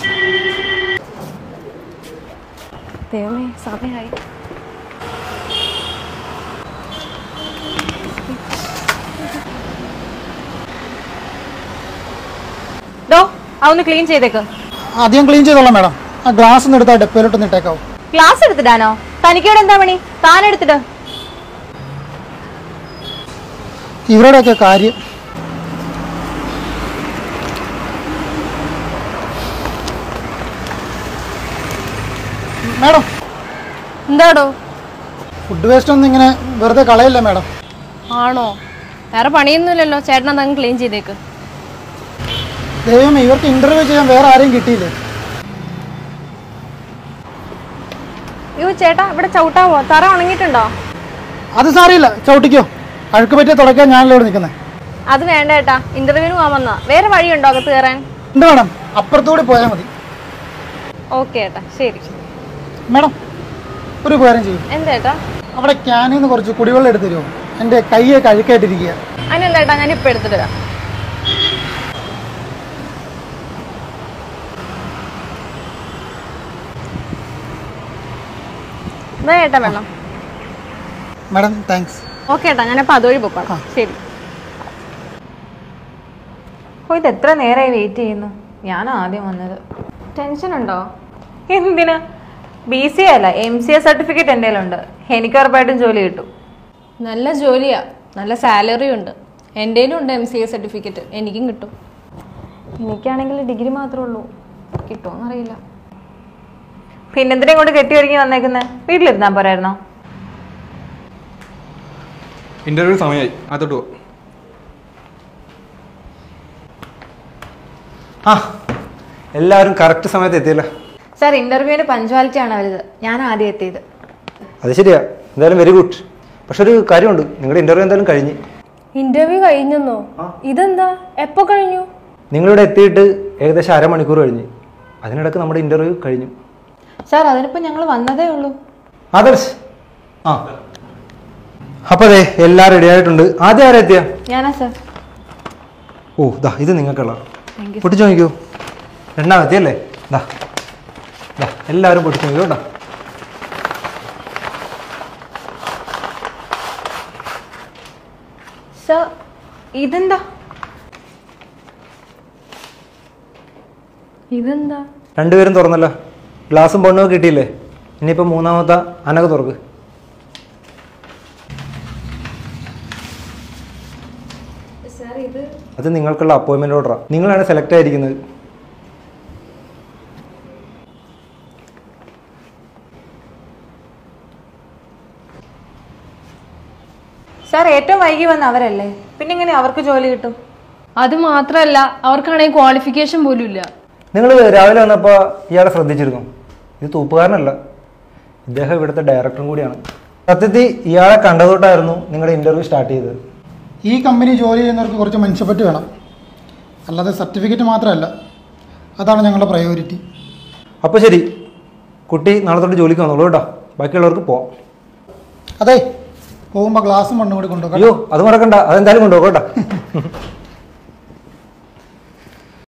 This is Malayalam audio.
ദൈവമേ സമയമായി ഡോ അതൊന്ന് ക്ലീൻ ചെയ്തേക്ക് ആദ്യം ക്ലീൻ ചെയ്തോളാം മാഡം ആ ഗ്ലാസ് ഒന്ന് എടുത്താൽ ഡെപ്പോയിലോട്ടൊന്ന് ഇട്ടേക്കാവും ക്ലാസ് എടുത്തിടാനോ തനിക്കിവിടെ എന്താ പണി താൻ എടുത്തിട്ട് ഇവരുടെയൊക്കെ കാര്യം മാഡം എന്താടോ ഫുഡ് വേസ്റ്റ് ഒന്നും ഇങ്ങനെ വെറുതെ കളയില്ല മാഡം ആണോ വേറെ പണിയൊന്നുമില്ലല്ലോ ചേട്ടൻ അതങ്ങ് ക്ലീൻ ചെയ്തേക്ക് ദൈവം ഇവർക്ക് ഇന്റർവ്യൂ ചെയ്യാൻ വേറെ ആരെയും കിട്ടിയില്ലേ അയ്യോ ചേട്ടാ ഇവിടെ ചവിട്ടാവോ തറ ഉണങ്ങിയിട്ടുണ്ടോ അത് സാറിയില്ല ചവിട്ടിക്കോ അഴുക്ക് പറ്റിയ തുടക്കാൻ ഞാനല്ലോ ഇവിടെ നിൽക്കുന്നത് അത് വേണ്ട ചേട്ടാ ഇന്റർവ്യൂവിന് പോകാൻ വന്നാ വേറെ വഴിയുണ്ടോ അകത്ത് കയറാൻ ഉണ്ട് മാഡം അപ്പുറത്തൂടെ പോയാൽ മതി ഓക്കെ ചേട്ടാ ശരി മാഡം ഒരു ഉപകാരം ചെയ്യും എന്താ ചേട്ടാ അവിടെ ക്യാനിൽ നിന്ന് കുറച്ച് കുടിവെള്ളം എടുത്ത് തരുമോ എൻ്റെ കൈയൊക്കെ അഴുക്കായിട്ടിരിക്കുക അതിനെന്താ ചേട്ടാ ഞാൻ ഇപ്പൊ എടുത്തിട്ട് വരാം ഇതാ ചേട്ടാ വെള്ളം മാഡം താങ്ക്സ് ഓക്കെ ചേട്ടാ ഞാനപ്പോൾ അതുവഴി പോക്കോളാം ശരി ഓ ഇത് എത്ര നേരമായി വെയിറ്റ് ചെയ്യുന്നു ഞാൻ ആദ്യം വന്നത് ടെൻഷൻ ഉണ്ടോ എന്തിനാ ബി സി അല്ല എം സി എ സർട്ടിഫിക്കറ്റ് എൻ്റെ കയ്യിലുണ്ട് എനിക്ക് ഉറപ്പായിട്ടും ജോലി കിട്ടും നല്ല ജോലിയാ നല്ല സാലറി ഉണ്ട് എൻ്റെയിലും ഉണ്ട് എം സി എ സർട്ടിഫിക്കറ്റ് എനിക്കും കിട്ടും എനിക്കാണെങ്കിൽ ഡിഗ്രി മാത്രമേ ഉള്ളൂ കിട്ടുമോന്നറിയില്ല പിന്നെ എന്തിനാ കൊണ്ട് കെട്ടി ഒരുങ്ങി വന്നേക്കുന്നത് വീട്ടിലിരുന്നാ പോരായിരുന്നോ ഇന്റർവ്യൂ സമയമായി അതോട്ട് പോ ആ എല്ലാവരും കറക്റ്റ് സമയത്ത് എത്തിയല്ലോ സാർ ഇന്റർവ്യൂവിന് പഞ്ച്വാലിറ്റി ആണ് വലുത് ഞാൻ ആദ്യം എത്തിയത് അത് ശരിയാ എന്തായാലും വെരി ഗുഡ് പക്ഷെ ഒരു കാര്യമുണ്ട് നിങ്ങളുടെ ഇന്റർവ്യൂ എന്തായാലും കഴിഞ്ഞ് ഇന്റർവ്യൂ കഴിഞ്ഞെന്നോ ഇതെന്താ എപ്പോ കഴിഞ്ഞു നിങ്ങളിവിടെ എത്തിയിട്ട് ഏകദേശം അരമണിക്കൂർ കഴിഞ്ഞ് അതിനിടക്ക് നമ്മുടെ ഇന്റർവ്യൂ കഴിഞ്ഞു സാർ അതിനിപ്പോൾ ഞങ്ങൾ വന്നതേ ഉള്ളൂ ആദർശ് ആ അപ്പൊ അതെ എല്ലാം റെഡി ആയിട്ടുണ്ട് ആദ്യം ആരാ എത്തിയ ഞാനാ സാർ ഓ ദാ ഇത് നിങ്ങൾക്കുള്ള പൊട്ടിച്ചു നോക്കിയോ രണ്ടാമത്തെ അല്ലേ ദാ ദാ എല്ലാവരും പൊട്ടിച്ചു നോക്കിയോ കേട്ടോ സാർ ഇതെന്താ ഇതെന്താ രണ്ടുപേരും തുറന്നല്ലോ ഗ്ലാസും പൊണ്ണും കിട്ടിയില്ലേ ഇനിയിപ്പോൾ മൂന്നാമത്തെ അനക തുറക്ക് അത് നിങ്ങൾക്കുള്ള അപ്പോയിൻമെന്റ് ഓർഡറാണ് നിങ്ങളാണ് സെലക്ട് ആയിരിക്കുന്നത് സാർ ഏറ്റവും വൈകി വന്ന അവരല്ലേ പിന്നെ എങ്ങനെ അവർക്ക് ജോലി കിട്ടും അത് മാത്രല്ല അവർക്കാണെങ്കിൽ ക്വാളിഫിക്കേഷൻ പോലും ഇല്ല നിങ്ങൾ രാവിലെ വന്നപ്പോൾ ഇയാളെ ശ്രദ്ധിച്ചിരുന്നു ഇത് തൂപ്പുകാരനല്ല ഇദ്ദേഹം ഇവിടുത്തെ ഡയറക്ടറും കൂടിയാണ് സത്യത്തിൽ ഇയാളെ കണ്ടതുകൊണ്ടായിരുന്നു നിങ്ങളുടെ ഇന്റർവ്യൂ സ്റ്റാർട്ട് ചെയ്തത് ഈ കമ്പനി ജോലി ചെയ്യുന്നവർക്ക് കുറച്ച് മനുഷ്യപ്പറ്റ് വേണം അല്ലാതെ സർട്ടിഫിക്കറ്റ് മാത്രമല്ല അതാണ് ഞങ്ങളുടെ പ്രയോറിറ്റി അപ്പോൾ ശരി കുട്ടി നാളെ തൊട്ട് ജോലിക്ക് വന്നോളൂ കേട്ടോ ബാക്കിയുള്ളവർക്ക് പോവാം അതെ പോകുമ്പോൾ ഗ്ലാസും മണ്ണും കൂടി കൊണ്ടുപോകാം അയ്യോ അത് മറക്കണ്ട അതെന്തായാലും കൊണ്ടുപോകും കേട്ടോ